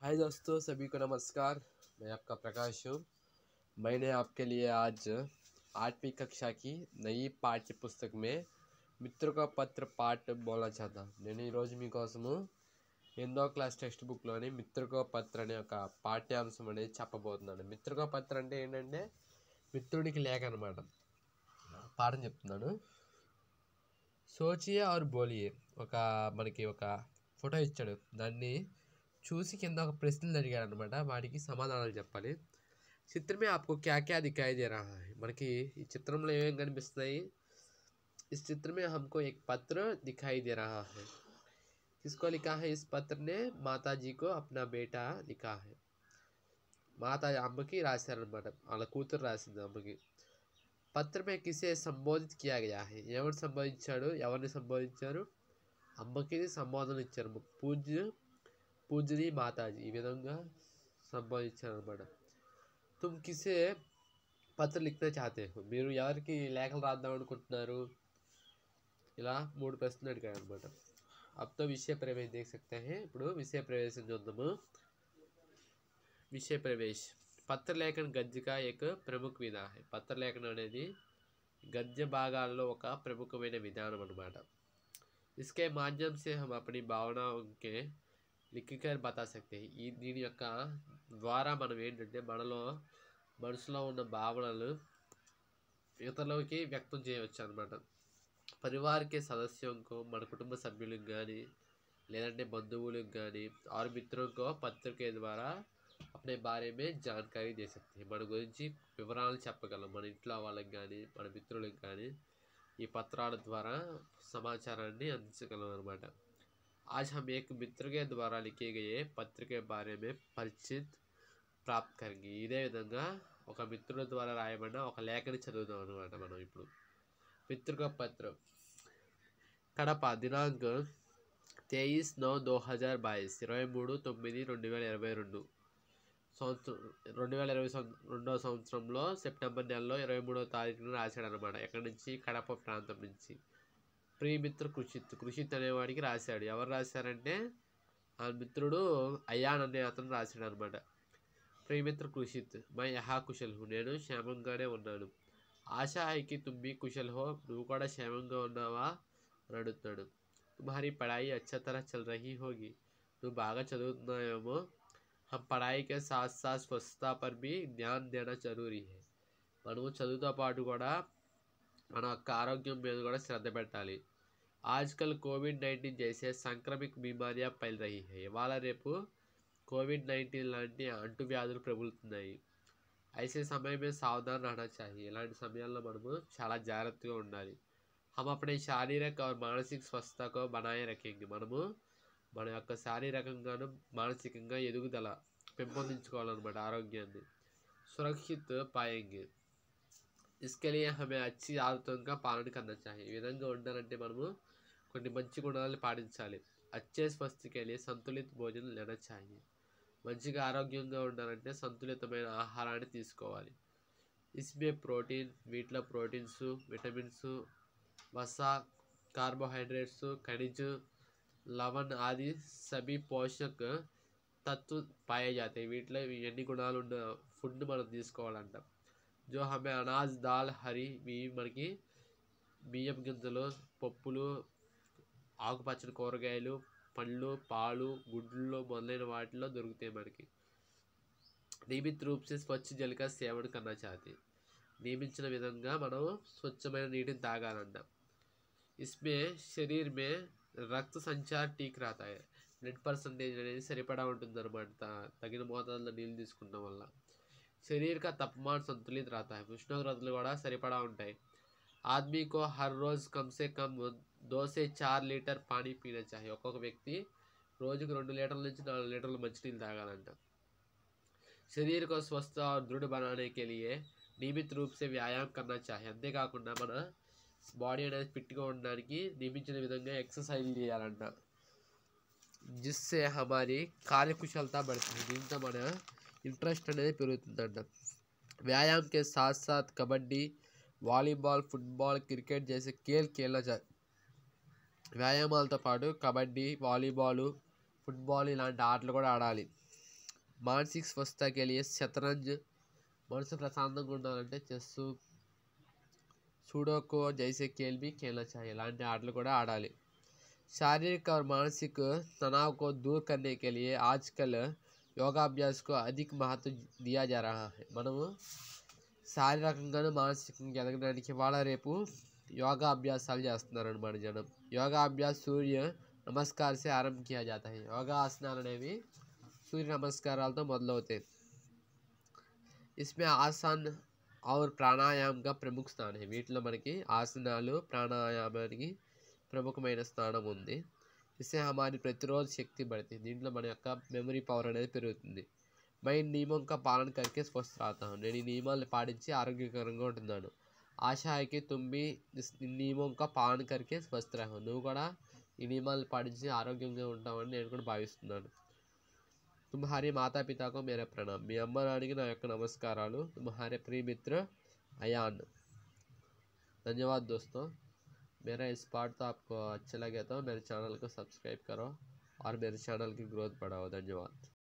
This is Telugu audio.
हाय दोस्तों सभी को नमस्कार मैं आपका प्रकाश हूँ मैंने आपके लिए आज आठवीं कक्षा की नई पाठ्य पुस्तक में मित्रों का पत्र पाठ बोलना चाहता నేను ఈరోజు మీకోసము ఎనిమిదో క్లాస్ టెక్స్ట్ బుక్లోని మిత్రుకో పత్ర అనే ఒక పాఠ్యాంశం అనేది చెప్పబోతున్నాను మిత్రుకో పత్ర అంటే ఏంటంటే మిత్రుడికి లేఖ అనమాట పాఠం చెప్తున్నాను సోచియే ఆర్ బోలియే ఒక మనకి ఒక ఫోటో ఇచ్చాడు దాన్ని చూసి కింద ఒక ప్రశ్నలు అడిగాడు అనమాట వాటికి సమాధానాలు చెప్పాలి చిత్రమే आपको क्या क्या दिखाई दे रहा है మనకి ఈ చిత్రంలో ఏమేమి కనిపిస్తున్నాయి इस चित्र में हमको एक पत्र दिखाई दे रहा है किसको लिखा है इस पत्र ने माता जी को अपना बेटा लिखा है మాత అమ్మకి రాశారనమాట వాళ్ళ కూతురు రాసింది అమ్మకి పత్రమే కిసే సంబోధిత్ కియా గయా హై ఎవరు సంబోధించాడు ఎవరిని సంబోధించారు అమ్మకి సంబోధన ఇచ్చారు పూజ్య పూజని మాతాజీ ఈ విధంగా సంబోధించారు అనమాట తుమ్ కిసే పత్ర లిఖనా చాతే హో మీరు ఎవరికి లేఖలు రాద్దాం అనుకుంటున్నారు ఇలా మూడు ప్రశ్నలు అడిగాడు అనమాట అప్తో విషయ ప్రవేశ దేख सकते हैं ఇప్పుడు విషయ ప్రవేశం చూద్దాము విషయ ప్రవేశ్ పత్రలేఖన గద్యక ఏక ప్రముఖ విధా है పత్రలేఖనం అనేది గద్య భాగాల్లో ఒక ప్రముఖమైన విధానం అనమాట इसके माध्यम से हम अपनी भावनाओं के లిఖికర్ బతా సక్తే ఈ దీని యొక్క ద్వారా మనం ఏంటంటే మనలో మనసులో ఉన్న భావనలు ఇతరులకి వ్యక్తం చేయవచ్చు అనమాట పరివారకే సదస్యంకో మన కుటుంబ సభ్యులకు కానీ లేదంటే బంధువులకు కానీ ఆరు మిత్రులకో పత్రిక ద్వారా అప్నే బారే మే జాన్కారీ దే సక్తే మన గురించి వివరాలు చెప్పగలం మన ఇంట్లో వాళ్ళకి కానీ మన మిత్రులకు కానీ ఈ పత్రాల ద్వారా సమాచారాన్ని అందించగలం అనమాట आज हम एक मित्र के द्वारा लिखे गए పత్రిక के बारे में పరిచిత్ ప్రాప్త్ కరెంगे ఇదే విధంగా ఒక మిత్రుల ద్వారా రాయబడిన ఒక లేఖని చదువుదాం అనమాట మనం ఇప్పుడు మిత్రుక పత్రం కడప దినాంక్ తేయిస్ నో దో హజార్ బాయిస్ ఇరవై మూడు తొమ్మిది రెండు వేల ఇరవై రెండు సంవత్సరం రెండు వేల ఇరవై సం రెండవ సంవత్సరంలో సెప్టెంబర్ నెలలో ఇరవై మూడవ తారీఖున రాశాడు అనమాట ఎక్కడి నుంచి కడప ప్రాంతం నుంచి ప్రియమిత్ర కృషిత్ కృషిత్ అనేవాడికి రాశాడు ఎవరు రాశారంటే ఆ మిత్రుడు అయాన్ అనే అతను రాశాడు అనమాట ప్రియమిత్ర కృషిత్ మై యహా కుశల్ హు నేను క్షేమంగానే ఉన్నాను ఆశా హైకి తుమ్మి కుశల్ హో నువ్వు కూడా క్షేమంగా ఉన్నావా అని అడుగుతున్నాడు తుమ్హారీ పడాయి అచ్చా తరహ చల్ రహీ హోగి నువ్వు బాగా చదువుతున్నావేమో హమ్ పడాయికే సాత్ సాత్ స్వస్థతా పర్ భీ ధ్యాన్ దేనా జరూరీ హై మనము చదువుతో పాటు కూడా మన యొక్క ఆరోగ్యం మీద కూడా శ్రద్ధ పెట్టాలి ఆజ్కల్ కోవిడ్ నైన్టీన్ జైసే సంక్రమిక బీమారియా ఫైల్ రహీ హై ఇవాళ రేపు కోవిడ్ నైన్టీన్ లాంటి అంటువ్యాధులు ప్రబలుతున్నాయి ఐసే సమయమే సావధాన్ रहना चाहिए ఇలాంటి సమయాల్లో మనము చాలా జాగ్రత్తగా ఉండాలి हम अपने శారీరక और మానసిక స్వస్థతకు బనాయి రखेंगे మనము మన యొక్క శారీరకంగాను మానసికంగా ఎదుగుదల పెంపొందించుకోవాలన్నమాట ఆరోగ్యాన్ని సురక్షిత్ పాయంగి इसके लिए हमें अच्छी आदतों का पालन करना चाहिए ఈ విధంగా ఉండాలంటే మనము కొన్ని మంచి గుణాలను పాటించాలి అచ్చే స్వస్థకి వెళ్ళి సంతులిత భోజనం లేనా चाहिए మంచిగా ఆరోగ్యంగా ఉండాలంటే సంతులితమైన ఆహారాన్ని తీసుకోవాలి ఇస్మే ప్రోటీన్ వీటిలో ప్రోటీన్స్ విటమిన్స్ వస కార్బోహైడ్రేట్స్ ఖనిజ్ లవణ్ ఆది సభీ పోషక తత్వ పాయ జాతాయి వీటిలో ఎన్ని గుణాలు ఉన్న ఫుడ్ మనం తీసుకోవాలంట జో హమే అనాజ్ దాల్ హరి ఇవి మనకి బియ్యం గింజలు పప్పులు ఆకుపచ్చని కూరగాయలు పళ్ళు పాలు గుడ్లు మొదలైన వాటిలో దొరుకుతాయి మనకి నియమిత రూప్ సే స్వచ్ఛ జలిక సేవన కన్నా చాతి నియమించిన విధంగా మనం స్వచ్ఛమైన నీటిని తాగాలంట ఇస్మే శరీర్ మే రక్త సంచార్ టీక్ రాతా హై బ్లడ్ పర్సంటేజ్ అనేది సరిపడా ఉంటుంది అనమాట తగిన మోతాదులో నీళ్ళు తీసుకుంటాం వల్ల शरीर का तापमान संतुलित रहता है ఉష్ణోగ్రతలు కూడా సరిపడా ఉంటాయి ఆద్మీ కో హర్ రోజ్ కమ్ సే కమ్ దో సే చార్ లీటర్ పానీ పీనా చాహి ఒక్కొక్క వ్యక్తి రోజుకు రెండు లీటర్ల నుంచి నాలుగు లీటర్ల మంచినీళ్ళు తాగాలంట శరీర్ కో స్వస్థ और దృఢ बनाने के लिए నియమిత రూప్ సే వ్యాయామం కన్నా చాహి అంతేకాకుండా మన బాడీ అనేది ఫిట్గా ఉండడానికి నియమించిన విధంగా ఎక్సర్సైజ్ చేయాలంట జిస్సే హమారి కార్యకుశలత పడుతుంది దీంతో మన ఇంట్రెస్ట్ అనేది పెరుగుతుందంట వ్యాయామం కే సాత్ సాత్ కబడ్డీ వాలీబాల్ ఫుట్బాల్ క్రికెట్ చేసే ఖేల్ ఖేల్నా చా వ్యాయామాలతో పాటు కబడ్డీ వాలీబాలు ఫుట్బాల్ ఇలాంటి ఆటలు కూడా ఆడాలి మానసిక స్వస్థ కెలియే శతరంజ్ మనసు ప్రశాంతంగా ఉండాలంటే చెస్ సూడోకో జైసే खेल भी खेलना चाहिए ఇలాంటి ఆటలు కూడా ఆడాలి शारीरिक और मानसिक तनाव को दूर करने के लिए आजकल యోగాభ్యాస్ को अधिक महत्व दिया जा रहा है మనము శారీరకంగాను మానసికంగా ఎదగడానికి వాళ్ళ రేపు యోగా అభ్యాసాలు చేస్తున్నారు అనమాట జనం యోగా అభ్యాస్ సూర్య నమస్కార్ సే ఆరంభ కియా జాతా హై యోగా ఆసనాలు అనేవి సూర్య నమస్కారాలతో మొదలవుతాయి ఇస్మే ఆసన్ और ప్రాణాయామం కా ప్రముఖ స్థానం है వీటిలో మనకి ఆసనాలు ప్రాణాయామానికి ప్రముఖమైన స్థానం ఉంది ఇసే హమారి ప్రతిరోజు శక్తి పడుతుంది దీంట్లో మన యొక్క మెమరీ పవర్ అనేది పెరుగుతుంది మైండ్ నియమం కా పాలన కరికే స్వస్థ రాతాను నేను ఈ నియమాలను పాటించి ఆరోగ్యకరంగా ఉంటున్నాను ఆశా है कि तुम भी इस నియమం కా పాలన కరికే స్వస్థ రహో నువ్వు కూడా ఈ నియమాలను పాటించి ఆరోగ్యంగా ఉంటావని నేను కూడా భావిస్తున్నాను తుమ్హారే మాతా పితాకు మేరే ప్రణాం మీ అమ్మ నాన్నకి నా యొక్క నమస్కారాలు తుమ్హారే ప్రియ మిత్ర అయాన్ धन्यवाद दोस्तों मेरा इस पार्ट तो आपको अच्छा लगे तो मेरे चैनल को सब्सक्राइब करो और मेरे चैनल की ग्रोथ बढ़ाओ धन्यवाद